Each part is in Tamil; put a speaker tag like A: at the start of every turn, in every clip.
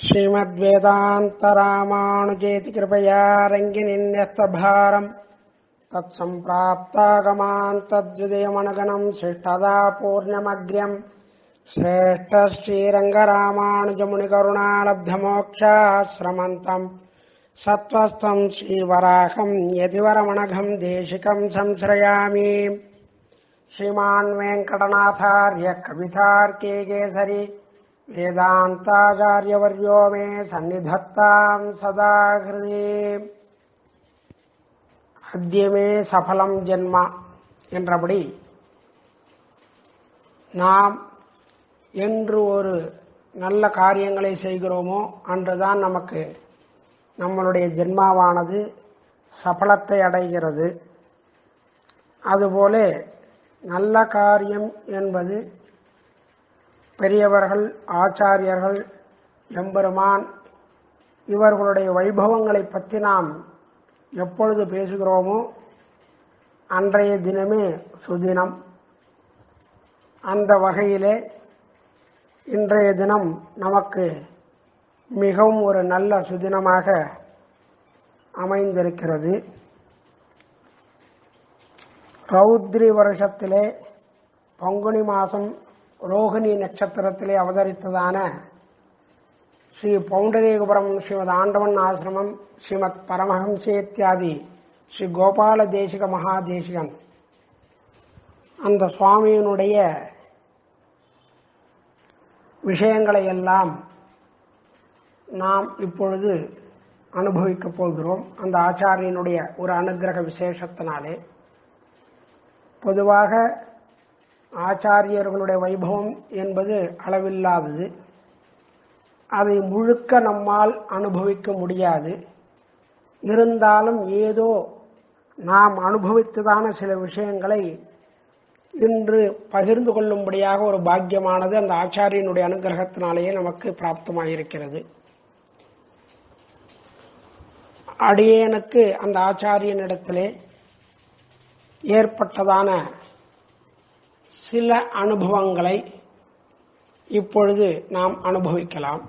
A: श्रीमद्वेदान्तरामानुजेति कृपया रङ्गिनिन्यस्तभारम् तत्सम्प्राप्तागमान् तद्विदयमनगणम् शिष्टदा पूर्णमग्र्यम् श्रेष्ठ श्रीरङ्गरामानुजमुनिकरुणालब्धमोक्षाश्रमन्तम् सत्त्वस्थम् श्रीवराहम् यतिवरमणघम् देशिकम् संश्रयामि श्रीमान् वेङ्कटनाथार्य कवितार्के केसरि वेदान्ताचार्यवर्यो मे सन्निधत्ताम् सदा हृदि அத்தியமே சபலம் ஜென்மா என்றபடி நாம் என்று ஒரு நல்ல காரியங்களை செய்கிறோமோ அன்றுதான் நமக்கு நம்மளுடைய ஜென்மாவானது சபலத்தை அடைகிறது அதுபோல நல்ல காரியம் என்பது பெரியவர்கள் ஆச்சாரியர்கள் எம்பெருமான் இவர்களுடைய வைபவங்களை பற்றி நாம் எப்பொழுது பேசுகிறோமோ அன்றைய தினமே சுதினம் அந்த வகையிலே இன்றைய தினம் நமக்கு மிகவும் ஒரு நல்ல சுதினமாக அமைந்திருக்கிறது ரௌத்ரி வருஷத்திலே பங்குனி மாதம் ரோகிணி நட்சத்திரத்திலே அவதரித்ததான ஸ்ரீ பௌண்டரீகபுரம் ஸ்ரீமத் ஆண்டவன் ஆசிரமம் ஸ்ரீமத் பரமஹம்சேத்தியாதி ஸ்ரீ கோபால தேசிக மகாதேசிகன் அந்த சுவாமியினுடைய விஷயங்களை எல்லாம் நாம் இப்பொழுது அனுபவிக்கப் போகிறோம் அந்த ஆச்சாரியனுடைய ஒரு அனுகிரக விசேஷத்தினாலே பொதுவாக ஆச்சாரியர்களுடைய வைபவம் என்பது அளவில்லாதது அதை முழுக்க நம்மால் அனுபவிக்க முடியாது இருந்தாலும் ஏதோ நாம் அனுபவித்ததான சில விஷயங்களை இன்று பகிர்ந்து கொள்ளும்படியாக ஒரு பாக்கியமானது அந்த ஆச்சாரியனுடைய அனுகிரகத்தினாலேயே நமக்கு பிராப்தமாயிருக்கிறது அடியேனுக்கு அந்த ஆச்சாரியனிடத்திலே ஏற்பட்டதான சில அனுபவங்களை இப்பொழுது நாம் அனுபவிக்கலாம்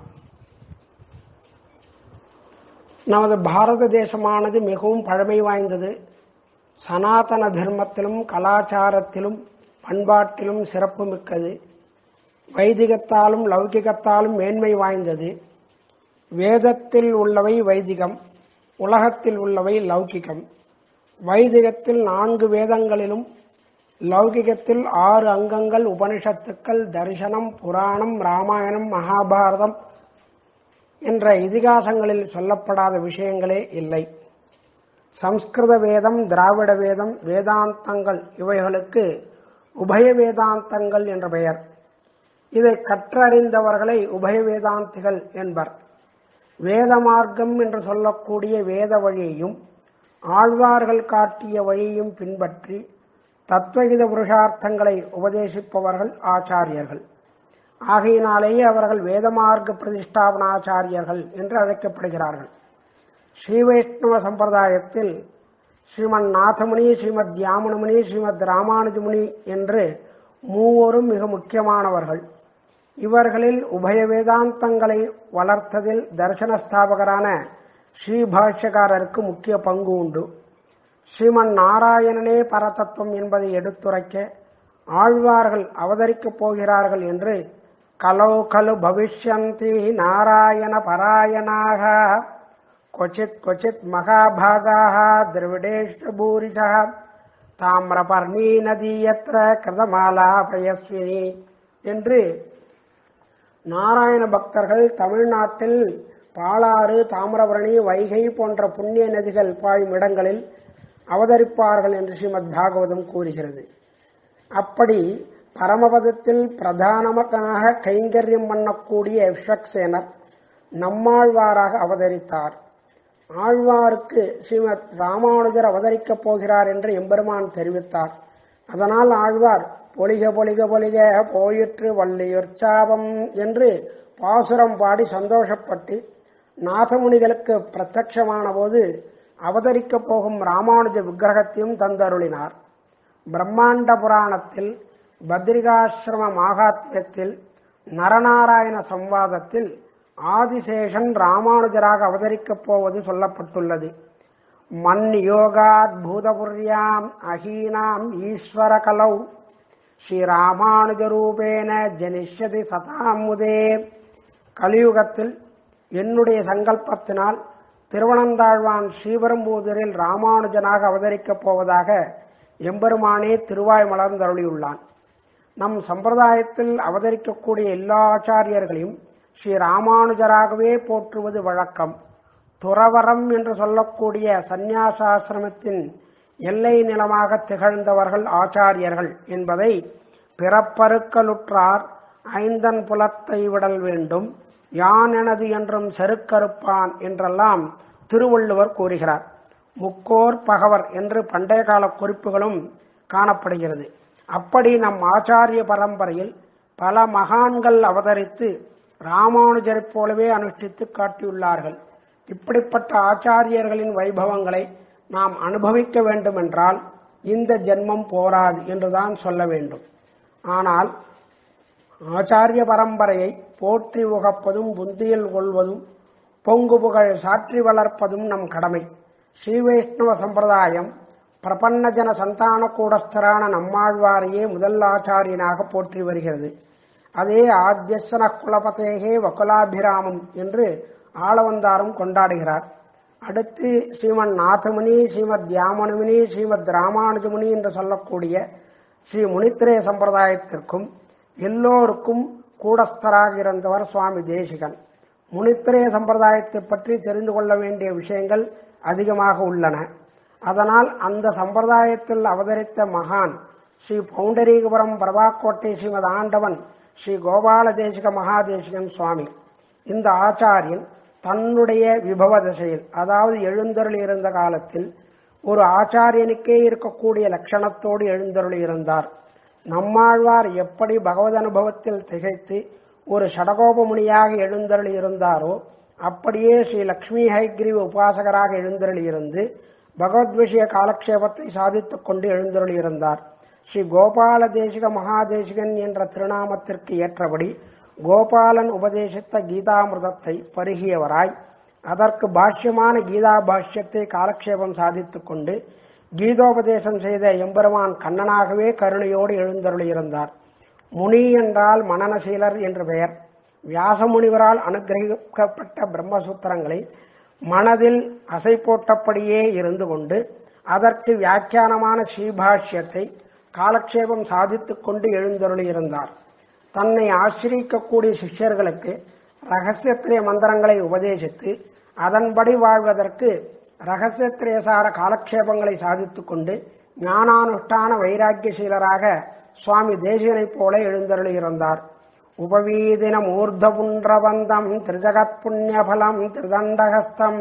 A: நமது பாரத தேசமானது மிகவும் பழமை வாய்ந்தது சனாதன தர்மத்திலும் கலாச்சாரத்திலும் பண்பாட்டிலும் சிறப்பு மிக்கது வைதிகத்தாலும் லௌகிகத்தாலும் மேன்மை வாய்ந்தது வேதத்தில் உள்ளவை வைதிகம் உலகத்தில் உள்ளவை லௌகிகம் வைதிகத்தில் நான்கு வேதங்களிலும் லௌகிகத்தில் ஆறு அங்கங்கள் உபனிஷத்துக்கள் தரிசனம் புராணம் ராமாயணம் மகாபாரதம் என்ற இதிகாசங்களில் சொல்லப்படாத விஷயங்களே இல்லை சம்ஸ்கிருத வேதம் திராவிட வேதம் வேதாந்தங்கள் இவைகளுக்கு உபய வேதாந்தங்கள் என்ற பெயர் இதை கற்றறிந்தவர்களை உபய வேதாந்திகள் என்பர் வேத மார்க்கம் என்று சொல்லக்கூடிய வேத வழியையும் ஆழ்வார்கள் காட்டிய வழியையும் பின்பற்றி தத்வகித புருஷார்த்தங்களை உபதேசிப்பவர்கள் ஆச்சாரியர்கள் ஆகையினாலேயே அவர்கள் வேதமார்க்க பிரதிஷ்டாபனாச்சாரியர்கள் என்று அழைக்கப்படுகிறார்கள் ஸ்ரீ வைஷ்ணவ சம்பிரதாயத்தில் ஸ்ரீமன் நாதமுனி ஸ்ரீமத் யாமுனமுனி ஸ்ரீமத் ராமானுஜமுனி என்று மூவரும் மிக முக்கியமானவர்கள் இவர்களில் உபய வேதாந்தங்களை வளர்த்ததில் தரிசன ஸ்தாபகரான ஸ்ரீபாஷ்யக்காரருக்கு முக்கிய பங்கு உண்டு ஸ்ரீமன் நாராயணனே பரதத்துவம் என்பதை எடுத்துரைக்க ஆழ்வார்கள் அவதரிக்கப் போகிறார்கள் என்று கலோ கலு பவிஷ்யந்தி நாராயண பராயணாக கொச்சித் கொச்சித் மகாபாகாக திரவிடேஷ்டபூரிசா தாமிரபர்ணி நதி எத்திர கிருதமாலா பயஸ்வினி என்று நாராயண பக்தர்கள் தமிழ்நாட்டில் பாலாறு தாமிரபரணி வைகை போன்ற புண்ணிய நதிகள் பாயும் இடங்களில் அவதரிப்பார்கள் என்று ஸ்ரீமத் பாகவதம் கூறுகிறது அப்படி பரமபதத்தில் பிரதானமாக கைங்கரியம் பண்ணக்கூடிய விஸ்வக்சேனர் நம்மாழ்வாராக அவதரித்தார் ஆழ்வாருக்கு ஸ்ரீமத் ராமானுஜர் அவதரிக்கப் போகிறார் என்று எம்பெருமான் தெரிவித்தார் அதனால் ஆழ்வார் பொலிக பொலிக பொலிக போயிற்று வள்ளியுற்சாபம் என்று பாசுரம் பாடி சந்தோஷப்பட்டு நாதமுனிகளுக்கு பிரத்யட்சமான போது அவதரிக்கப் போகும் ராமானுஜ விக்கிரகத்தையும் தந்தருளினார் பிரம்மாண்ட புராணத்தில் பத்ரிகாசிரம மாகாத்மியத்தில் நரநாராயண சம்வாதத்தில் ஆதிசேஷன் ராமானுஜராக அவதரிக்கப் போவது சொல்லப்பட்டுள்ளது மன் யோகாத் பூதபுரியாம் அஹீனாம் ஈஸ்வர கலௌ ஸ்ரீராமானுஜரூபேன ஜனிஷ்யதி சதாமுதே கலியுகத்தில் என்னுடைய சங்கல்பத்தினால் திருவனந்தாழ்வான் ஸ்ரீபெரும்பூதரில் ராமானுஜனாக அவதரிக்கப் போவதாக எம்பெருமானே திருவாய் மலர்ந்தருளியுள்ளான் நம் சம்பிரதாயத்தில் அவதரிக்கக்கூடிய எல்லா ஆச்சாரியர்களையும் ஸ்ரீ ராமானுஜராகவே போற்றுவது வழக்கம் துறவரம் என்று சொல்லக்கூடிய சந்நியாசாசிரமத்தின் எல்லை நிலமாக திகழ்ந்தவர்கள் ஆச்சாரியர்கள் என்பதை பிறப்பருக்கலுற்றார் ஐந்தன் புலத்தை விடல் வேண்டும் யான் எனது என்றும் செருக்கறுப்பான் என்றெல்லாம் திருவள்ளுவர் கூறுகிறார் முக்கோர் பகவர் என்று பண்டைய கால குறிப்புகளும் காணப்படுகிறது அப்படி நம் ஆச்சாரிய பரம்பரையில் பல மகான்கள் அவதரித்து ராமானுஜரைப் போலவே அனுஷ்டித்து காட்டியுள்ளார்கள் இப்படிப்பட்ட ஆச்சாரியர்களின் வைபவங்களை நாம் அனுபவிக்க வேண்டுமென்றால் இந்த ஜென்மம் போராது என்றுதான் சொல்ல வேண்டும் ஆனால் ஆச்சாரிய பரம்பரையை போற்றி உகப்பதும் புந்தியில் கொள்வதும் பொங்கு புகழ் சாற்றி வளர்ப்பதும் நம் கடமை ஸ்ரீ வைஷ்ணவ சம்பிரதாயம் பிரபன்னஜன சந்தான கூடஸ்தரான நம்மாழ்வாரையே முதல் ஆச்சாரியனாக போற்றி வருகிறது அதே ஆத்யசன குலபதேகே வகுலாபிராமம் என்று ஆளவந்தாரும் கொண்டாடுகிறார் அடுத்து ஸ்ரீமன் நாதமுனி ஸ்ரீமத் யாமனுமுனி ஸ்ரீமத் ராமானுஜமுனி என்று சொல்லக்கூடிய ஸ்ரீ முனித்திரே சம்பிரதாயத்திற்கும் எல்லோருக்கும் கூடஸ்தராக இருந்தவர் சுவாமி தேசிகன் முனித்திரே சம்பிரதாயத்தை பற்றி தெரிந்து கொள்ள வேண்டிய விஷயங்கள் அதிகமாக உள்ளன அதனால் அந்த சம்பிரதாயத்தில் அவதரித்த மகான் ஸ்ரீ பவுண்டரீகபுரம் பிரபாக்கோட்டை ஸ்ரீமத் ஆண்டவன் ஸ்ரீ கோபால தேசிக மகாதேசிகன் சுவாமி இந்த ஆச்சாரியன் தன்னுடைய விபவ திசையில் அதாவது எழுந்தருளி இருந்த காலத்தில் ஒரு ஆச்சாரியனுக்கே இருக்கக்கூடிய லட்சணத்தோடு எழுந்தருளி இருந்தார் நம்மாழ்வார் எப்படி பகவத் அனுபவத்தில் திகைத்து ஒரு ஷடகோபமுனியாக எழுந்தருளி இருந்தாரோ அப்படியே ஸ்ரீ லக்ஷ்மி ஹைகிரீவ உபாசகராக எழுந்தருளி இருந்து பகவத் விஷய காலக்ஷேபத்தை சாதித்துக் கொண்டு எழுந்தருளி இருந்தார் ஸ்ரீ கோபால தேசிக மகாதேசிகன் என்ற திருநாமத்திற்கு ஏற்றபடி கோபாலன் உபதேசித்த கீதாமிர்தத்தை பருகியவராய் அதற்கு பாஷ்யமான கீதா பாஷ்யத்தை காலக்ஷேபம் சாதித்துக் கொண்டு கீதோபதேசம் செய்த எம்பெருமான் கண்ணனாகவே கருணையோடு எழுந்தருளியிருந்தார் முனி என்றால் மனநசீலர் என்று பெயர் வியாசமுனிவரால் அனுகிரகிக்கப்பட்ட பிரம்மசூத்திரங்களை மனதில் அசை போட்டபடியே இருந்து கொண்டு அதற்கு வியாக்கியானமான ஸ்ரீபாஷ்யத்தை காலக்ஷேபம் சாதித்துக் கொண்டு எழுந்தருளியிருந்தார் தன்னை ஆசிரியக்கக்கூடிய சிஷ்யர்களுக்கு ரகசியத்திரிய மந்திரங்களை உபதேசித்து அதன்படி வாழ்வதற்கு ரகசியத்திரேசார காலக்ஷேபங்களை சாதித்துக் கொண்டு ஞானானுஷ்டான வைராக்கியசீலராக சுவாமி தேசிகனைப் போல எழுந்தருளியிருந்தார் உபவீதினம் ஊர்தபுன்றபந்தம் திரிஜகத் புண்ணியபலம் திரிதண்டகஸ்தம்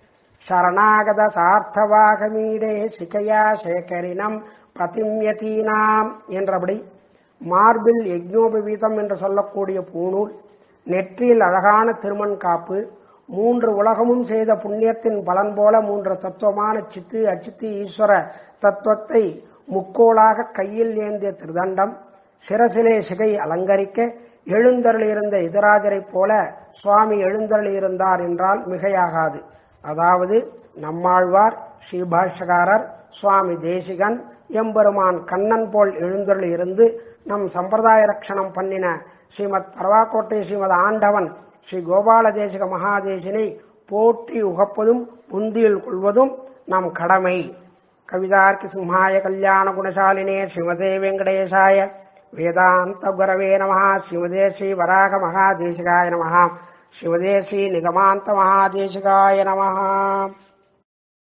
A: சரணாகத சார்த்தவாகமீடே சிகையா சேகரினம் பிரதிம்யதீனாம் என்றபடி மார்பில் யஜ்னோபவீதம் என்று சொல்லக்கூடிய பூணூல் நெற்றியில் அழகான திருமண் காப்பு மூன்று உலகமும் செய்த புண்ணியத்தின் பலன் போல மூன்று தத்துவமான சித்து அச்சித்து ஈஸ்வர தத்துவத்தை முக்கோளாக கையில் ஏந்திய திருதண்டம் சிரசிலே சிகை அலங்கரிக்க எழுந்தருளியிருந்த இதராஜரைப் போல சுவாமி எழுந்தருளியிருந்தார் என்றால் மிகையாகாது அதாவது நம்மாழ்வார் ஸ்ரீபாஷ்யகாரர் சுவாமி தேசிகன் எம்பெருமான் கண்ணன் போல் எழுந்தருளி இருந்து நம் சம்பிரதாய ரட்சணம் பண்ணின ஸ்ரீமத் பரவாக்கோட்டை ஸ்ரீமத் ஆண்டவன் ஸ்ரீ கோபால தேசிக மகாதேசினை போற்றி உகப்பதும் புந்தியில் கொள்வதும் நம் கடமை கவிதார்க்கி சிம்ஹாய கல்யாண குணசாலினே ஸ்ரீமதே வெங்கடேசாய வேதாந்த குரவே நம ஸ்ரீமதே ஸ்ரீ வராக மகாதேசிகாய நம ஸ்ரீமதே ஸ்ரீ நிகமாந்த மகாதேசிகாய நம